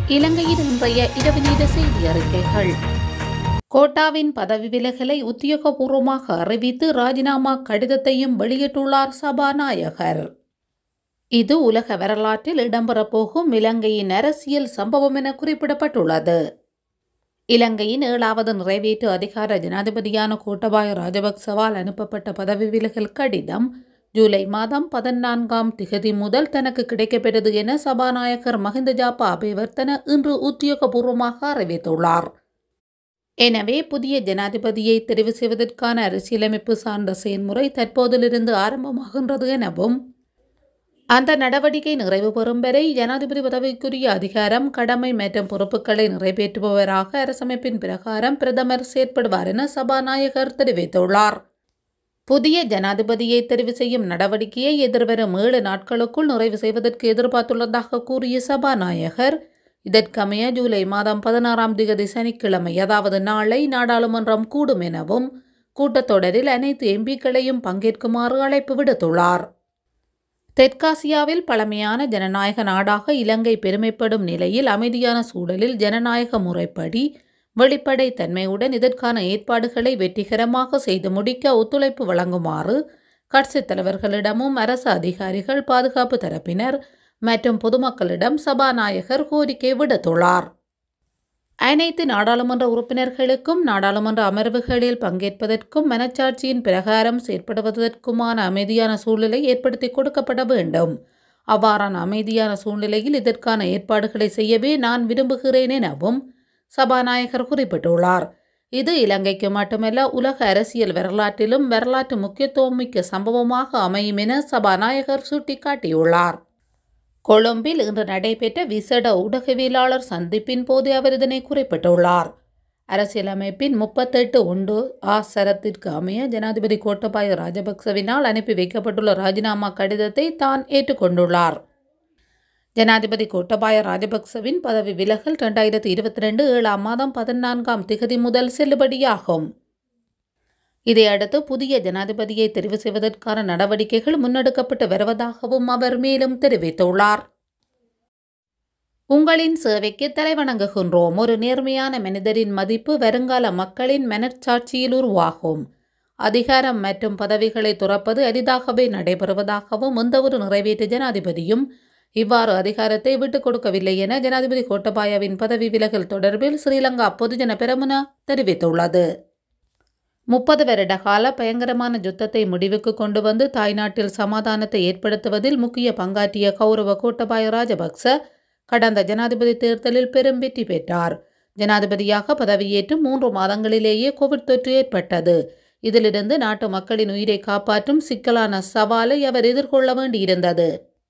இலங்கையின் இன்றைய இரவு நேர செய்தி அறிக்கைகள் கோட்டாவின் பதவி விலகலை உத்தியோகபூர்வமாக அறிவித்து ராஜினாமா கடிதத்தையும் வெளியிட்டுள்ளார் சபாநாயகர் இது உலக வரலாற்றில் இடம்பெறப்போகும் இலங்கையின் அரசியல் சம்பவம் என குறிப்பிடப்பட்டுள்ளது இலங்கையின் ஏழாவது நிறைவேற்று அதிகார ஜனாதிபதியான கோட்டபாய ராஜபக்சவால் அனுப்பப்பட்ட பதவி விலகல் கடிதம் ஜூலை மாதம் பதினான்காம் திகதி முதல் தனக்கு கிடைக்கப்பெற்றது என சபாநாயகர் மஹிந்த ஜாப்பா அபிவர்த்தன இன்று உத்தியோகபூர்வமாக அறிவித்துள்ளார் எனவே புதிய ஜனாதிபதியை தெரிவு செய்வதற்கான அரசியலமைப்பு சார்ந்த செயல்முறை தற்போதிலிருந்து ஆரம்பமாகின்றது எனவும் அந்த நடவடிக்கை நிறைவு பெறும் வரை ஜனாதிபதி பதவிக்குரிய அதிகாரம் கடமை மற்றும் பொறுப்புகளை நிறைவேற்றுபவராக அரசமைப்பின் பிரகாரம் பிரதமர் செயற்படுவார் என சபாநாயகர் தெரிவித்துள்ளார் புதிய ஜனாதிபதியை தெரிவு செய்யும் நடவடிக்கையை எதிர்வரும் ஏழு நாட்களுக்குள் நிறைவு செய்வதற்கு எதிர்பார்த்துள்ளதாக கூறிய சபாநாயகர் இதற்கமைய ஜூலை மாதம் பதினாறாம் தேதி சனிக்கிழமை அதாவது நாளை நாடாளுமன்றம் கூடும் எனவும் கூட்டத்தொடரில் அனைத்து எம்பிக்களையும் பங்கேற்குமாறு அழைப்பு விடுத்துள்ளார் தெற்காசியாவில் பழமையான ஜனநாயக நாடாக இலங்கை பெருமைப்படும் நிலையில் அமைதியான சூழலில் ஜனநாயக முறைப்படி வெளிப்படை தன்மையுடன் இதற்கான ஏற்பாடுகளை வெற்றிகரமாக செய்து முடிக்க ஒத்துழைப்பு வழங்குமாறு கட்சித் தலைவர்களிடமும் அரசு அதிகாரிகள் பாதுகாப்பு தரப்பினர் மற்றும் பொதுமக்களிடம் சபாநாயகர் கோரிக்கை விடுத்துள்ளார் அனைத்து நாடாளுமன்ற உறுப்பினர்களுக்கும் நாடாளுமன்ற அமர்வுகளில் பங்கேற்பதற்கும் மனச்சாட்சியின் பிரகாரம் செயற்படுவதற்குமான அமைதியான சூழ்நிலை ஏற்படுத்தி கொடுக்கப்பட வேண்டும் அவ்வாறான அமைதியான சூழ்நிலையில் இதற்கான ஏற்பாடுகளை செய்யவே நான் விரும்புகிறேன் எனவும் சபாநாயகர் குறிப்பிட்டுள்ளார் இது இலங்கைக்கு மட்டுமல்ல உலக அரசியல் வரலாற்றிலும் வரலாற்று முக்கியத்துவம் மிக்க சம்பவமாக அமையும் என சபாநாயகர் சுட்டிக்காட்டியுள்ளார் கொழும்பில் இன்று நடைபெற்ற விசேட ஊடகவியலாளர் சந்திப்பின் போது அவர் இதனை குறிப்பிட்டுள்ளார் அரசியலமைப்பின் முப்பத்தெட்டு ஒன்று ஆ சரத்திற்கு அமைய ஜனாதிபதி கோட்டபாய ராஜபக்சவினால் அனுப்பி வைக்கப்பட்டுள்ள ராஜினாமா கடிதத்தை தான் ஏற்றுக்கொண்டுள்ளார் ஜனாதிபதி கோட்டபாய ராஜபக்சவின் பதவி விலகல் இரண்டாயிரத்தி இருபத்தி ரெண்டு ஏழாம் மாதம் பதினான்காம் திகதி முதல் செல்லுபடியாகும் இதையடுத்து புதிய ஜனாதிபதியை தெரிவு செய்வதற்கான நடவடிக்கைகள் முன்னெடுக்கப்பட்டு வருவதாகவும் அவர் மேலும் தெரிவித்துள்ளார் உங்களின் சேவைக்கு தலைவணங்குகின்றோம் ஒரு நேர்மையான மனிதரின் மதிப்பு வருங்கால மக்களின் மனச்சாட்சியில் உருவாகும் அதிகாரம் மற்றும் பதவிகளை துறப்பது அரிதாகவே நடைபெறுவதாகவும் எந்தவொரு நிறைவேற்று ஜனாதிபதியும் இவ்வாறு அதிகாரத்தை விட்டுக் கொடுக்கவில்லை என ஜனாதிபதி கோட்டபாயவின் பதவி விலகல் தொடர்பில் ஸ்ரீலங்கா பொதுஜன பெரமுன தெரிவித்துள்ளது முப்பது வருட கால பயங்கரமான யுத்தத்தை முடிவுக்கு கொண்டு வந்து தாய்நாட்டில் சமாதானத்தை ஏற்படுத்துவதில் முக்கிய பங்காற்றிய கௌரவ கோட்டபாய ராஜபக்ச கடந்த ஜனாதிபதி தேர்தலில் பெரும் வெற்றி பெற்றார் ஜனாதிபதியாக பதவியேற்று மூன்று மாதங்களிலேயே கோவிட் தொற்று ஏற்பட்டது இதிலிருந்து நாட்டு மக்களின் உயிரை காப்பாற்றும் சிக்கலான சவாலை அவர் எதிர்கொள்ள வேண்டியிருந்தது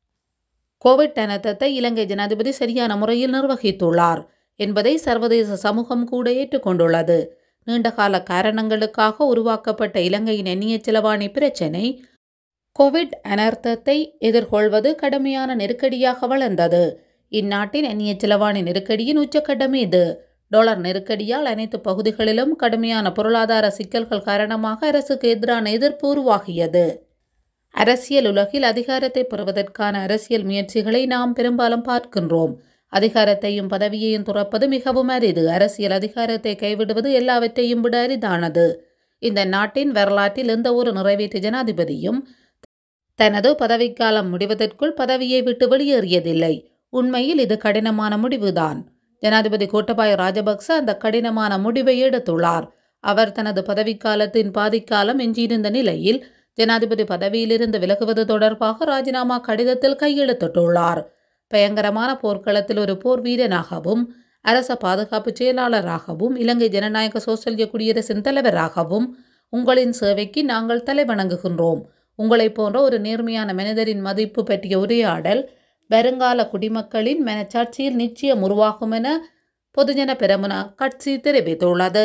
கோவிட் அனர்த்தத்தை இலங்கை ஜனாதிபதி சரியான முறையில் நிர்வகித்துள்ளார் என்பதை சர்வதேச சமூகம் கூட ஏற்றுக்கொண்டுள்ளது நீண்டகால காரணங்களுக்காக உருவாக்கப்பட்ட இலங்கையின் எண்ணிய செலவாணி பிரச்சினை கோவிட் அனர்த்தத்தை எதிர்கொள்வது கடுமையான நெருக்கடியாக வளர்ந்தது இந்நாட்டின் எண்ணிய செலவாணி நெருக்கடியின் உச்சக்கட்டம் இது டாலர் நெருக்கடியால் அனைத்து பகுதிகளிலும் கடுமையான பொருளாதார சிக்கல்கள் காரணமாக அரசுக்கு எதிரான எதிர்ப்பு உருவாகியது அரசியல் உலகில் அதிகாரத்தை பெறுவதற்கான அரசியல் முயற்சிகளை நாம் பெரும்பாலும் பார்க்கின்றோம் அதிகாரத்தையும் பதவியையும் துறப்பது மிகவும் அரிது அரசியல் அதிகாரத்தை கைவிடுவது எல்லாவற்றையும் விட அரிதானது இந்த நாட்டின் வரலாற்றில் எந்த ஒரு நிறைவேற்று ஜனாதிபதியும் தனது பதவிக்காலம் முடிவதற்குள் பதவியை விட்டு வெளியேறியதில்லை உண்மையில் இது கடினமான முடிவுதான் ஜனாதிபதி கோட்டபாய ராஜபக்ச அந்த கடினமான முடிவை எடுத்துள்ளார் அவர் தனது பதவிக்காலத்தின் பாதிக்காலம் எஞ்சியிருந்த நிலையில் ஜனாதிபதி பதவியிலிருந்து விலகுவது தொடர்பாக ராஜினாமா கடிதத்தில் கையெழுத்திட்டுள்ளார் பயங்கரமான போர்க்களத்தில் ஒரு போர் வீரனாகவும் அரச பாதுகாப்பு செயலாளராகவும் இலங்கை ஜனநாயக சோசலிய குடியரசின் தலைவராகவும் உங்களின் சேவைக்கு நாங்கள் தலைவணங்குகின்றோம் உங்களைப் போன்ற ஒரு நேர்மையான மனிதரின் மதிப்பு பற்றிய உரையாடல் வருங்கால குடிமக்களின் மனச்சாட்சியில் நிச்சயம் உருவாகும் என பொதுஜன பெரமுன கட்சி தெரிவித்துள்ளது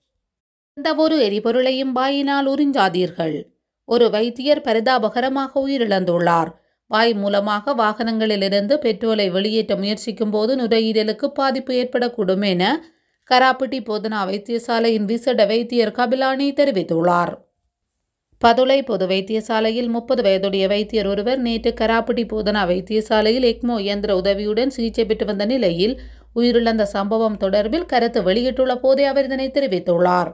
எந்த ஒரு எரிபொருளையும் வாயினால் உறிஞ்சாதீர்கள் ஒரு வைத்தியர் பரிதாபகரமாக உயிரிழந்துள்ளார் வாய் மூலமாக வாகனங்களிலிருந்து பெட்ரோலை வெளியேற்ற முயற்சிக்கும் போது நுரையீரலுக்கு பாதிப்பு ஏற்படக்கூடும் என கராப்பட்டி போதனா வைத்தியசாலையின் விசேட வைத்தியர் கபிலானி தெரிவித்துள்ளார் பதுளை பொது வைத்தியசாலையில் முப்பது வயதுடைய வைத்தியர் ஒருவர் நேற்று கராப்பட்டி போதனா வைத்தியசாலையில் எக்மோ இயந்திர உதவியுடன் சிகிச்சை பெற்று வந்த நிலையில் உயிரிழந்த சம்பவம் தொடர்பில் கருத்து வெளியிட்டுள்ள போதே அவர் இதனை தெரிவித்துள்ளார்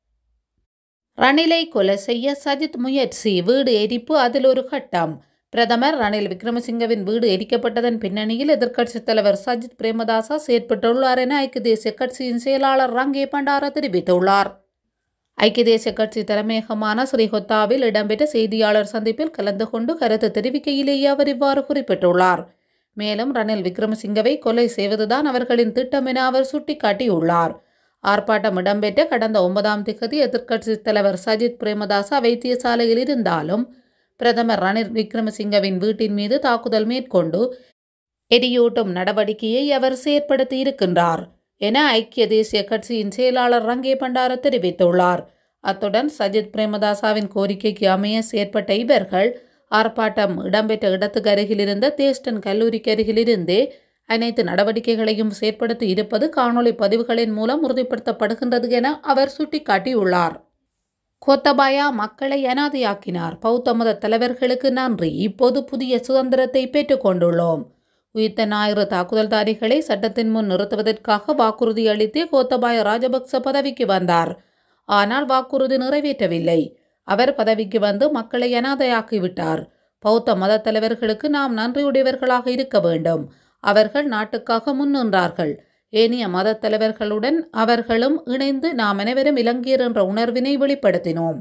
ரணிலை கொலை செய்ய சஜித் முயற்சி வீடு எரிப்பு அதில் ஒரு கட்டம் பிரதமர் ரணில் விக்ரமசிங்கவின் வீடு எரிக்கப்பட்டதன் பின்னணியில் எதிர்க்கட்சித் தலைவர் சஜித் பிரேமதாசா செயற்பட்டுள்ளார் என ஐக்கிய தேசிய கட்சியின் செயலாளர் ரங்கே பண்டார தெரிவித்துள்ளார் ஐக்கிய தேசிய கட்சி தலைமையகமான ஸ்ரீஹொத்தாவில் இடம்பெற்ற செய்தியாளர் சந்திப்பில் கலந்து கொண்டு கருத்து தெரிவிக்கையிலேயே அவர் இவ்வாறு குறிப்பிட்டுள்ளார் மேலும் ரணில் விக்ரமசிங்கவை கொலை செய்வதுதான் அவர்களின் திட்டம் என அவர் சுட்டிக்காட்டியுள்ளார் ஆர்ப்பாட்டம் இடம்பெற்ற கடந்த ஒன்பதாம் திகதி எதிர்க்கட்சித் தலைவர் சஜித் பிரேமதாசா வைத்தியசாலையில் இருந்தாலும் பிரதமர் ரணில் விக்ரமசிங்கவின் வீட்டின் மீது தாக்குதல் மேற்கொண்டு எரியூட்டும் நடவடிக்கையை அவர் செயற்படுத்தி இருக்கின்றார் என ஐக்கிய தேசிய கட்சியின் செயலாளர் ரங்கே பண்டார தெரிவித்துள்ளார் அத்துடன் சஜித் பிரேமதாசாவின் கோரிக்கைக்கு அமைய செயற்பட்ட இவர்கள் ஆர்ப்பாட்டம் இடம்பெற்ற இடத்துக்கு அருகில் இருந்த தேஸ்டன் கல்லூரிக்கு அருகிலிருந்தே அனைத்து நடவடிக்கைகளையும் செயற்படுத்தி இருப்பது காணொளி பதிவுகளின் மூலம் உறுதிப்படுத்தப்படுகின்றது என அவர் சுட்டிக்காட்டியுள்ளார் கோத்தபாயா மக்களை அனாதையாக்கினார் பௌத்த மத தலைவர்களுக்கு நன்றி இப்போது புதிய சுதந்திரத்தை பெற்றுக்கொண்டுள்ளோம் உயிர்த்த ஞாயிறு தாக்குதல்தாரிகளை சட்டத்தின் முன் நிறுத்துவதற்காக வாக்குறுதி அளித்தே கோத்தபாய ராஜபக்ச பதவிக்கு வந்தார் ஆனால் வாக்குறுதி நிறைவேற்றவில்லை அவர் பதவிக்கு வந்து மக்களை அனாதையாக்கிவிட்டார் பௌத்த மத தலைவர்களுக்கு நாம் நன்றியுடையவர்களாக இருக்க வேண்டும் அவர்கள் நாட்டுக்காக முன்னின்றார்கள் ஏனைய மத தலைவர்களுடன் அவர்களும் இணைந்து நாம் அனைவரும் இலங்கையர் என்ற உணர்வினை வெளிப்படுத்தினோம்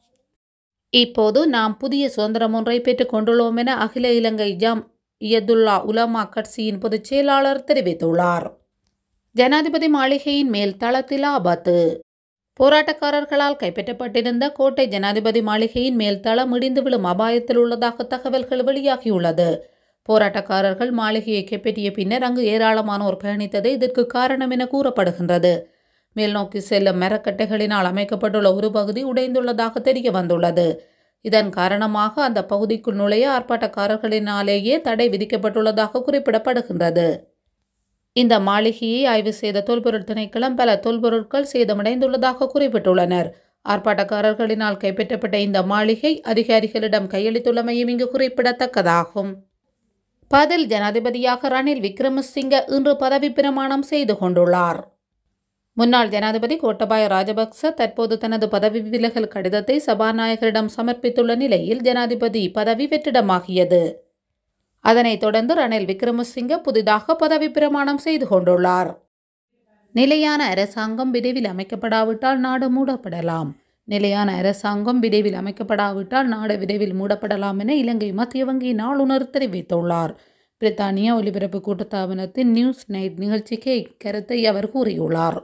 இப்போது நாம் புதிய சுதந்திரம் ஒன்றை பெற்றுக் கொண்டுள்ளோம் என அகில இலங்கை ஜாம் இயதுல்லா உலமா கட்சியின் பொதுச் செயலாளர் தெரிவித்துள்ளார் ஜனாதிபதி மாளிகையின் மேல் தளத்தில் ஆபத்து போராட்டக்காரர்களால் கைப்பற்றப்பட்டிருந்த கோட்டை ஜனாதிபதி மாளிகையின் மேல் தளம் இடிந்து விழும் அபாயத்தில் உள்ளதாக தகவல்கள் வெளியாகியுள்ளது போராட்டக்காரர்கள் மாளிகையை கைப்பற்றிய பின்னர் அங்கு ஏராளமானோர் பயணித்ததே இதற்கு காரணம் என கூறப்படுகின்றது மேல்நோக்கி செல்லும் மரக்கட்டைகளினால் அமைக்கப்பட்டுள்ள ஒரு பகுதி உடைந்துள்ளதாக தெரிய வந்துள்ளது இதன் காரணமாக அந்த பகுதிக்குள் நுழைய ஆர்ப்பாட்டக்காரர்களினாலேயே தடை விதிக்கப்பட்டுள்ளதாக குறிப்பிடப்படுகின்றது இந்த மாளிகையை ஆய்வு செய்த தொல்பொருள் திணைக்களம் பல தொல்பொருட்கள் சேதமடைந்துள்ளதாக குறிப்பிட்டுள்ளனர் ஆர்ப்பாட்டக்காரர்களினால் கைப்பற்றப்பட்ட இந்த மாளிகை அதிகாரிகளிடம் கையளித்துள்ளமையும் இங்கு குறிப்பிடத்தக்கதாகும் பதில் ஜனாதிபதியாக ரணில் விக்ரமசிங்க இன்று பதவி பிரமாணம் செய்து கொண்டுள்ளார் முன்னாள் ஜனாதிபதி கோட்டபாய ராஜபக்ச தற்போது தனது பதவி விலகல் கடிதத்தை சபாநாயகரிடம் சமர்ப்பித்துள்ள நிலையில் ஜனாதிபதி பதவி வெற்றிடமாகியது அதனைத் தொடர்ந்து ரணில் விக்ரமசிங்க புதிதாக பதவி பிரமாணம் செய்து கொண்டுள்ளார் நிலையான அரசாங்கம் விரைவில் அமைக்கப்படாவிட்டால் நாடு மூடப்படலாம் நிலையான அரசாங்கம் விரைவில் அமைக்கப்படாவிட்டால் நாடு விரைவில் மூடப்படலாம் என இலங்கை மத்திய வங்கியின் ஆளுநர் தெரிவித்துள்ளார் பிரித்தானிய ஒலிபரப்பு கூட்டத்தாபனத்தின் நியூஸ் நைட் நிகழ்ச்சிக்கு இக்கருத்தை அவர் கூறியுள்ளார்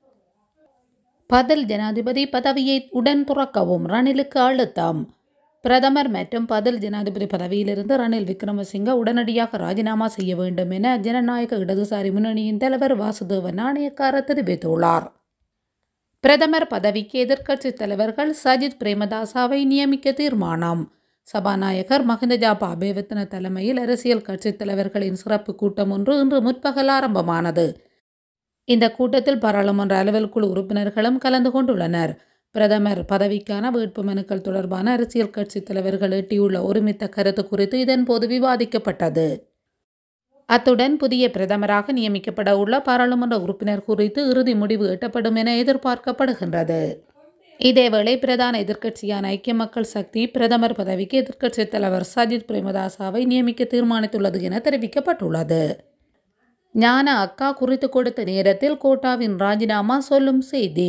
பதில் ஜனாதிபதி பதவியை உடன் துறக்கவும் ரணிலுக்கு அழுத்தம் பிரதமர் மற்றும் பதில் ஜனாதிபதி பதவியிலிருந்து ரணில் விக்ரமசிங்க உடனடியாக ராஜினாமா செய்ய வேண்டும் என ஜனநாயக இடதுசாரி முன்னணியின் தலைவர் வாசுதேவ நாணயக்கார தெரிவித்துள்ளார் பிரதமர் பதவிக்கு எதிர்க்கட்சித் தலைவர்கள் சஜித் பிரேமதாசாவை நியமிக்க தீர்மானம் சபாநாயகர் மஹிந்த ஜாபா அபேவத்தன தலைமையில் அரசியல் கட்சித் தலைவர்களின் சிறப்பு கூட்டம் ஒன்று இன்று முற்பகல் ஆரம்பமானது இந்த கூட்டத்தில் பாராளுமன்ற அலுவல் குழு உறுப்பினர்களும் கலந்து கொண்டுள்ளனர் பிரதமர் பதவிக்கான வேட்புமனுக்கள் தொடர்பான அரசியல் கட்சித் தலைவர்கள் எட்டியுள்ள ஒருமித்த கருத்து குறித்து இதன்போது விவாதிக்கப்பட்டது அத்துடன் புதிய பிரதமராக நியமிக்கப்பட உள்ள பாராளுமன்ற உறுப்பினர் குறித்து இறுதி முடிவு எட்டப்படும் என எதிர்பார்க்கப்படுகின்றது இதேவேளை பிரதான எதிர்க்கட்சியான ஐக்கிய மக்கள் சக்தி பிரதமர் பதவிக்கு எதிர்க்கட்சித் தலைவர் சஜித் பிரேமதாசாவை நியமிக்க தீர்மானித்துள்ளது என தெரிவிக்கப்பட்டுள்ளது ஞான அக்கா குறித்து கொடுத்த நேரத்தில் கோட்டாவின் ராஜினாமா சொல்லும் செய்தி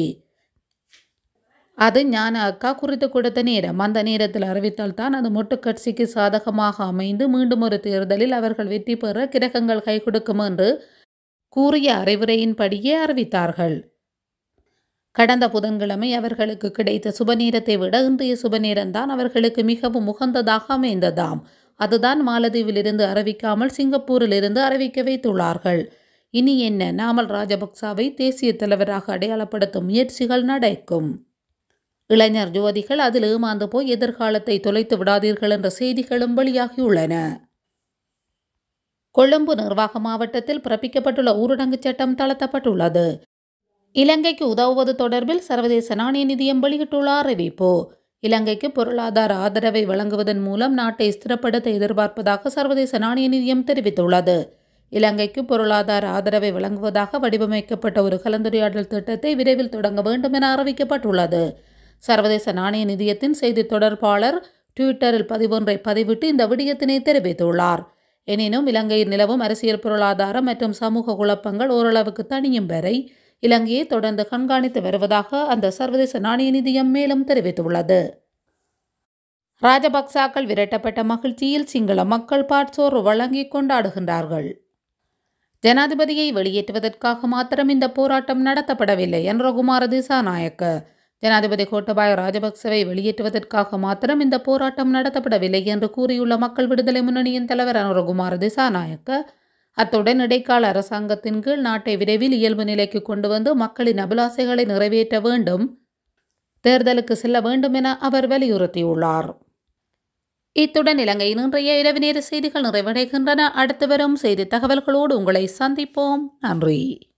அது ஞான அக்கா குறித்து கொடுத்த நேரம் அந்த நேரத்தில் அறிவித்தால் தான் அது மொட்டு கட்சிக்கு சாதகமாக அமைந்து மீண்டும் ஒரு தேர்தலில் அவர்கள் வெற்றி பெற கிரகங்கள் கை கொடுக்கும் என்று கூறிய அறிவுரையின்படியே அறிவித்தார்கள் கடந்த புதன்கிழமை அவர்களுக்கு கிடைத்த சுபநேரத்தை விட இன்றைய சுபநேரம்தான் அவர்களுக்கு மிகவும் உகந்ததாக அமைந்ததாம் அதுதான் மாலதீவிலிருந்து அறிவிக்காமல் சிங்கப்பூரிலிருந்து அறிவிக்க வைத்துள்ளார்கள் இனி என்ன நாமல் ராஜபக்சாவை தேசிய தலைவராக அடையாளப்படுத்தும் முயற்சிகள் நடக்கும் இளைஞர் ஜோதிகள் அதில் ஏமாந்து போய் எதிர்காலத்தை தொலைத்து விடாதீர்கள் என்ற செய்திகளும் வெளியாகியுள்ளன கொழும்பு நிர்வாக மாவட்டத்தில் பிறப்பிக்கப்பட்டுள்ள ஊரடங்கு சட்டம் தளர்த்தப்பட்டுள்ளது இலங்கைக்கு உதவுவது தொடர்பில் சர்வதேச நாணய நிதியம் வெளியிட்டுள்ள அறிவிப்பு இலங்கைக்கு பொருளாதார ஆதரவை வழங்குவதன் மூலம் நாட்டை ஸ்திரப்படுத்த எதிர்பார்ப்பதாக சர்வதேச நாணய நிதியம் தெரிவித்துள்ளது இலங்கைக்கு பொருளாதார ஆதரவை வழங்குவதாக வடிவமைக்கப்பட்ட ஒரு கலந்துரையாடல் திட்டத்தை விரைவில் தொடங்க வேண்டும் என அறிவிக்கப்பட்டுள்ளது சர்வதேச நாணய நிதியத்தின் செய்தி தொடர்பாளர் ட்விட்டரில் பதிவொன்றை பதிவிட்டு இந்த விடயத்தினை தெரிவித்துள்ளார் எனினும் இலங்கையில் நிலவும் அரசியல் பொருளாதார மற்றும் சமூக குழப்பங்கள் ஓரளவுக்கு தணியும் வரை இலங்கையை தொடர்ந்து கண்காணித்து வருவதாக அந்த சர்வதேச நாணய நிதியம் மேலும் தெரிவித்துள்ளது ராஜபக்சாக்கள் விரட்டப்பட்ட மகிழ்ச்சியில் சிங்கள மக்கள் பாட்சோறு வழங்கி கொண்டாடுகின்றார்கள் ஜனாதிபதியை வெளியேற்றுவதற்காக மாத்திரம் இந்த போராட்டம் நடத்தப்படவில்லை என்ற குமார திசாநாயக்க ஜனாதிபதி கோட்டபாய ராஜபக்சவை வெளியேற்றுவதற்காக மாத்திரம் இந்த போராட்டம் நடத்தப்படவில்லை என்று கூறியுள்ள மக்கள் விடுதலை முன்னணியின் தலைவர் அனுரகுமார திசாநாயக்க அத்துடன் இடைக்கால அரசாங்கத்தின் கீழ் நாட்டை விரைவில் இயல்பு நிலைக்கு கொண்டு வந்து மக்களின் அபிலாசைகளை நிறைவேற்ற வேண்டும் தேர்தலுக்கு செல்ல வேண்டும் என அவர் வலியுறுத்தியுள்ளார் இத்துடன் இலங்கையின் இன்றைய இரவு நேர செய்திகள் நிறைவடைகின்றன அடுத்து வரும் செய்தி தகவல்களோடு உங்களை சந்திப்போம் நன்றி